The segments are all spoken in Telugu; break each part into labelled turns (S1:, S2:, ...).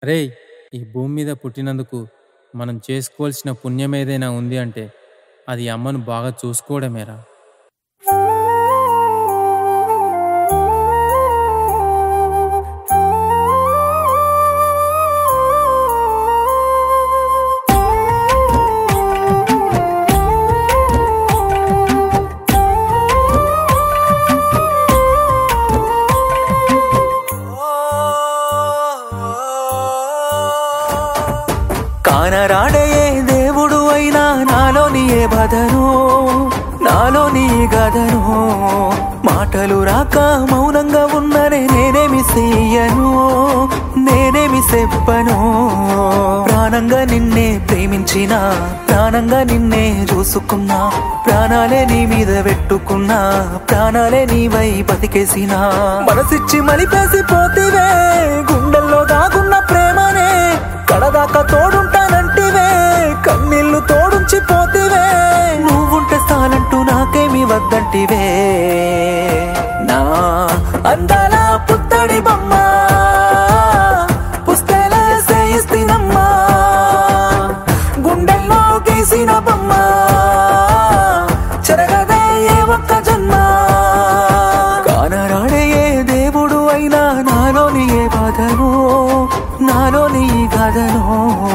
S1: రేయ్ ఈ భూమి మీద పుట్టినందుకు మనం చేసుకోవాల్సిన పుణ్యం ఏదైనా ఉంది అంటే అది అమ్మను బాగా చూసుకోవడమేరా
S2: కానరాడే ఏ దేవుడు అయినా నాలోని ఏ బాధను నాలోని ఈ గదను మాటలు రాక మౌనంగా ఉన్ననే నేనేమి చెయ్యను నేనేమి చెప్పను ప్రాణంగా నిన్నే ప్రేమించిన ప్రాణంగా నిన్నే చూసుకున్నా ప్రాణాలే నీ మీద పెట్టుకున్నా ప్రాణాలే నీవై బతికేసినా మనసిచ్చి మలిపేసి పోతివే గుండెల్లో దాగున్న ప్రేమనే కడదాకా తోడుంటానంటివే కన్నీళ్లు తోడుంచి పోతివే నువ్వుంటే చాలంటూ నాకేమి వద్దంటివే నా అందాల పుత్తడి బొమ్మ పుస్తలే సేయిస్తినమ్మా గుండెల్లో గీసిన బొమ్మ చెరగదే ఏ ఒక్క జన్మ కానరాడే ఏ దేవుడు అయినా నాలోని ఏ బాధను నాలోని ఈ గాథను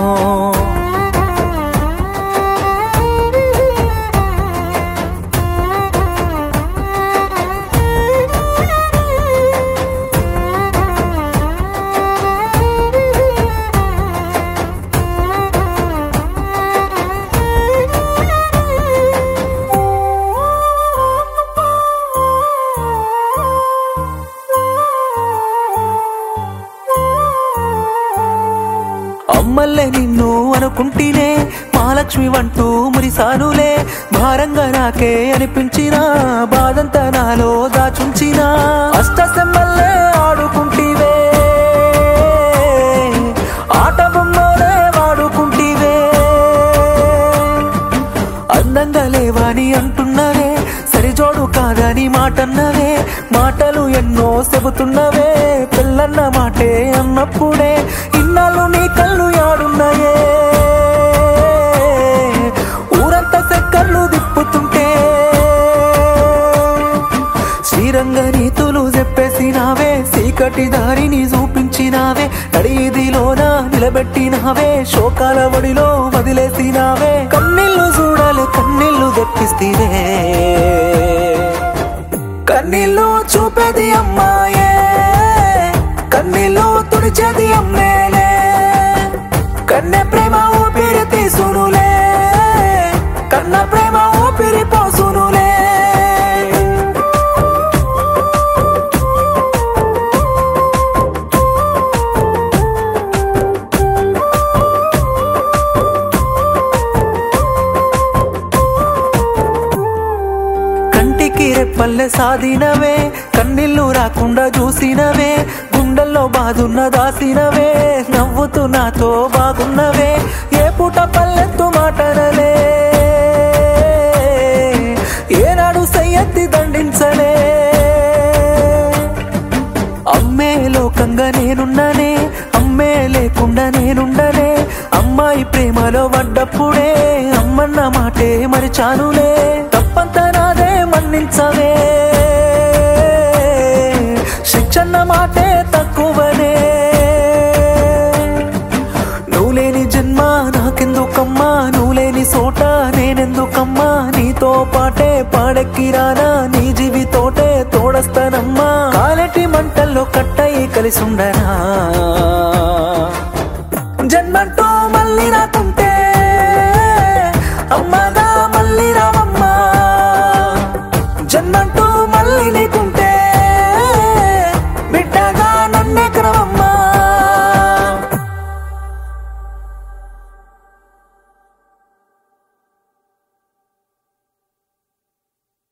S2: అమ్మల్లే నిన్ను అనుకుంటేనే మహాలక్ష్మి వంటూ మురిసానులే భారంగా నాకే అనిపించిన బాధంతా నాలో దాచుంచిన అష్టసెమ్మల్లే ఆడుకుంటీవే ఆట బొమ్మలే వాడుకుంటీవే అందంగా లేవని అంటున్నవే సరిజోడు కాదని మాటన్నవే మాటలు ఎన్నో చెబుతున్నవే పిల్లన్న మాటే అన్నప్పుడే ఇన్నాళ్ళు నీ కళ్ళు యాడున్నాయే ఊరంతా సెక్కర్లు దిప్పుతుంటే శ్రీరంగ నీతులు చెప్పేసినావే చీకటి దారిని చూపించినావే నడిదిలోన నిలబెట్టినావే శోకాల వడిలో వదిలేసినావే కన్నీళ్లు చూడాలి కన్నీళ్లు తెప్పిస్తీవే కన్నీళ్లు చూపేది అమ్మాయే కన్నీళ్లు తుడిచేది అమ్మేలే కన్నె ప్రేమ ఊపిరి తీసునులే కన్న ప్రేమ ఊపిరి పోసునులే కంటికి రెప్పల్లె సాధినవే కన్నీళ్లు రాకుండా చూసినవే గుండెల్లో బాధున్న దాసినవే నవ్వుతూ నాతో బాగున్నవే ఏ పూట పల్లెత్తు మాటనలే ఏనాడు సయ్యత్తి దండించలే అమ్మే లోకంగా నేనున్నానే అమ్మే లేకుండా నేనుండనే అమ్మాయి ప్రేమలో పడ్డప్పుడే అమ్మన్న మాటే మరిచానులే తప్పంతా నాదే మన్నించవే శిక్షన్న మాటే తక్కువనే నువ్వు లేని జన్మ నాకెందుకమ్మా నువ్వు లేని చోట నేనెందుకమ్మా నీతో పాటే పాడెక్కిరానా నీ జీవితోటే తోడస్తానమ్మా కాలటి మంటల్లో కట్టయి కలిసి ఉండనా జన్మంటూ మళ్ళీ రాకుంటే అమ్మగా మళ్ళీ రావ